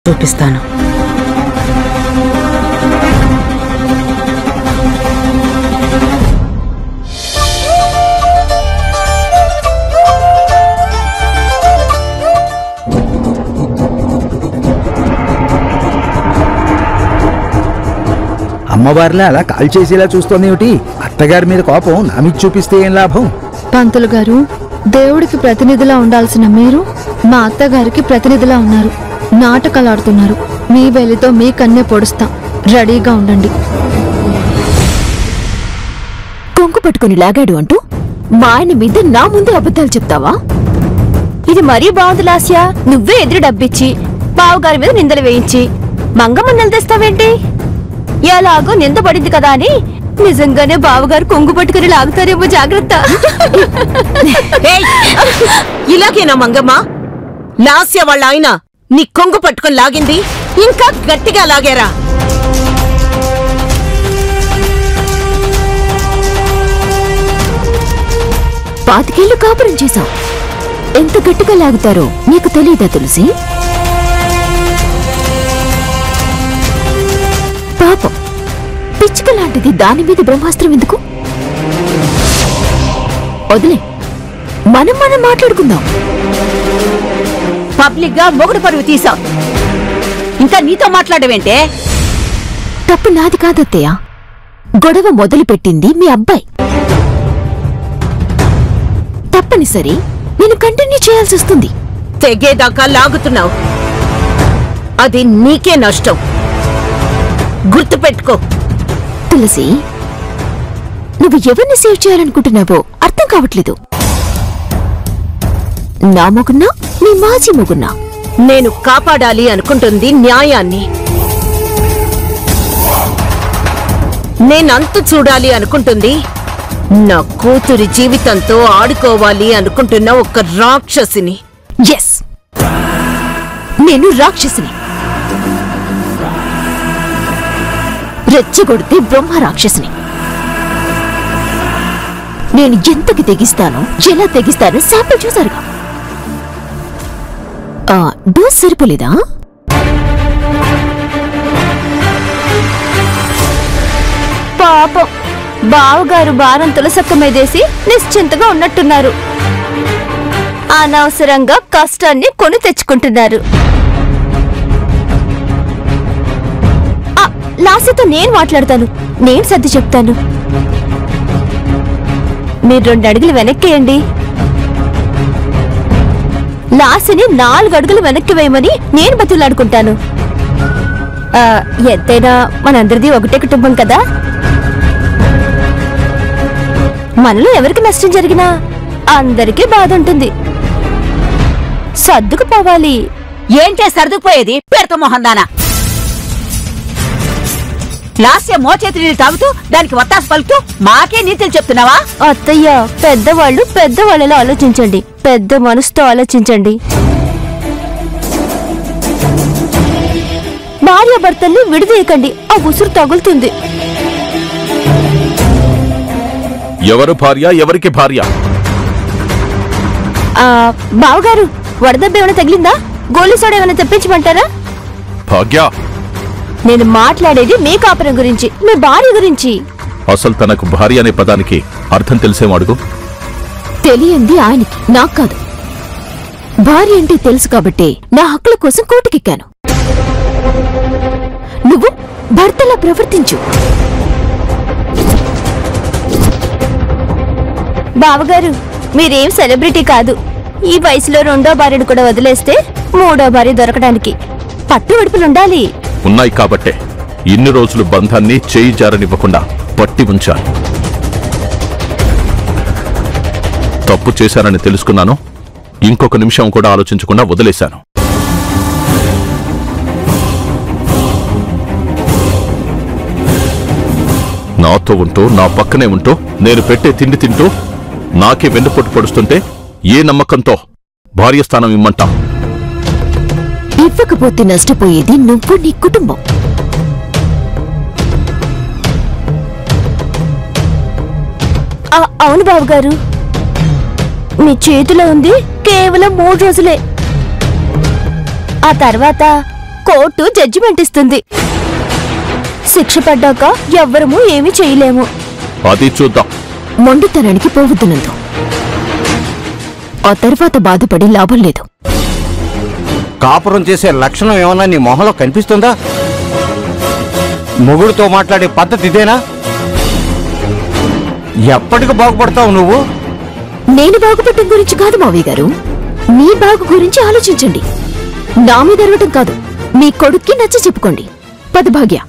చూపిస్తాను అమ్మవారిలా అలా కాల్ చేసేలా చూస్తోందేమిటి అత్తగారి మీద కోపం నా మీద చూపిస్తే ఏం లాభం పంతులు గారు దేవుడికి ప్రతినిధిలా ఉండాల్సిన మీరు మా అత్తగారికి ప్రతినిధిలా ఉన్నారు నాటకాలు ఆడుతున్నారు మీ వేలితో మీ కన్నె పొడుస్తా రెడీగా ఉండండి కొంకు పట్టుకుని లాగాడు అంటూ మా ఆయన మీద నా ముందు అబద్ధాలు చెప్తావా ఇది మరీ బాగుంది లాస్య నువ్వే ఎదురు డబ్బిచ్చి బావగారి మీద నిందలు వేయించి మంగమ్మన్నలు తెస్తావేంటి ఎలాగో నింద పడింది కదా అని నిజంగానే బావగారు కొంగు పట్టుకుని లాగుతారేమో జాగ్రత్త ఏయ్! ఇలాగేనా మంగమ్మ లాస్య వాళ్ళ ఆయన నీ కొంగు పట్టుకొని లాగింది ఇంకా గట్టిగా లాగారా పాతికేళ్లు కాపురం చేశాం ఎంత గట్టిగా లాగుతారో నీకు తెలియదా తులసి పాపం పిచ్చుక లాంటిది దాని మీద బ్రహ్మాస్త్రం ఎందుకు వదిలే మనం మనం మాట్లాడుకుందాం పబ్లిక్ గా మొగుడు పరువు తీసావు ఇంకా నీతో మాట్లాడవేంటే తప్పు నాది కాదత్తయ్య గొడవ మొదలుపెట్టింది మీ అబ్బాయి తప్పనిసరి నేను కంటిన్యూ చేయాల్సి వస్తుంది తెగేదాకా లాగుతున్నావు అది నీకే నష్టం గుర్తుపెట్టుకో తులసి నువ్వు ఎవరిని సేవ్ చేయాలనుకుంటున్నావో అర్థం కావట్లేదు నా మొగున్నా నీ మాజీ మొగున్నా నేను కాపాడాలి అనుకుంటుంది న్యాయాన్ని నేనంతు చూడాలి అనుకుంటుంది నా కూతురి జీవితంతో ఆడుకోవాలి అనుకుంటున్న ఒక రాక్షసిని ఎస్ నేను రాక్షసిని రెచ్చగొడితే బ్రహ్మ రాక్షసిని నేను ఎంతకి తెగిస్తానో ఎలా తెగిస్తానో శాంపుల్ చూసారుగా ఆ, డోస్ సరిపోలేదా పాపం బావగారు భారం తులసక్క మీదేసి నిశ్చింతగా ఉన్నట్టున్నారు అనవసరంగా కష్టాన్ని కొని తెచ్చుకుంటున్నారు ఆ, లాస్యతో నేను మాట్లాడతాను నేను సర్ది చెప్తాను మీరు రెండు అడుగులు వెనక్కేయండి లాసిని నాలుగు అడుగులు వెనక్కి వేయమని నేను బతులాడుకుంటాను ఆ, ఎంతైనా మనందరిది ఒకటే కుటుంబం కదా మనలో ఎవరికి నష్టం జరిగినా అందరికీ బాధ ఉంటుంది సర్దుకుపోవాలి ఏంటే సర్దుకుపోయేది పేరుతో మొహందానా లాస్య మోచేతి నీళ్ళు తాగుతూ దానికి వత్తాసు పలుకుతూ మాకే నీతులు చెప్తున్నావా అత్తయ్య పెద్దవాళ్ళు పెద్దవాళ్ళలో ఆలోచించండి పెద్ద మనసుతో ఆలోచించండి భార్య భర్తల్ని విడదీయకండి ఆ ఉసురు తగులుతుంది ఎవరు భార్య ఎవరికి భార్య ఆ బావగారు వడదెబ్బ ఏమైనా తగిలిందా గోలీ సోడా ఏమైనా తెప్పించమంటారా భాగ్య నేను మాట్లాడేది మీ కాపురం గురించి మీ భార్య గురించి అసలు తనకు భార్య అనే పదానికి అర్థం తెలిసేమో అడుగు తెలియంది ఆయనకి నాకు కాదు భార్య అంటే తెలుసు కాబట్టే నా హక్కుల కోసం కోర్టుకెక్కాను నువ్వు భర్తలా ప్రవర్తించు బావగారు మీరేం సెలబ్రిటీ కాదు ఈ వయసులో రెండో భార్యను కూడా వదిలేస్తే మూడో భార్య దొరకడానికి పట్టు విడుపులుండాలి ఉన్నాయి కాబట్టే ఇన్ని రోజులు బంధాన్ని చేయి జారనివ్వకుండా పట్టి ఉంచాను తప్పు చేశానని తెలుసుకున్నాను ఇంకొక నిమిషం కూడా ఆలోచించకుండా వదిలేశాను నాతో ఉంటూ నా పక్కనే ఉంటూ నేను పెట్టే తిండి తింటూ నాకే వెన్నుపోటు పొడుస్తుంటే ఏ నమ్మకంతో భార్య స్థానం ఇమ్మంటాం ఇవ్వకపోతే నష్టపోయేది నువ్వు నీ కుటుంబం ఆ, అవును బావగారు మీ చేతిలో ఉంది కేవలం మూడు రోజులే ఆ తర్వాత కోర్టు జడ్జిమెంట్ ఇస్తుంది శిక్ష పడ్డాక ఎవ్వరము ఏమీ చేయలేము అది చూద్దాం మొండితనానికి పోవద్దు నందు ఆ తర్వాత బాధపడి లాభం లేదు కాపురం చేసే లక్షణం ఏమన్నా నీ మొహంలో కనిపిస్తుందా మొగుడుతో మాట్లాడే పద్ధతి ఇదేనా ఎప్పటికి బాగుపడతావు నువ్వు నేను బాగుపడటం గురించి కాదు మావయ్య గారు మీ బాగు గురించి ఆలోచించండి నా మీద అరవటం కాదు మీ కొడుక్కి నచ్చ చెప్పుకోండి పద భాగ్య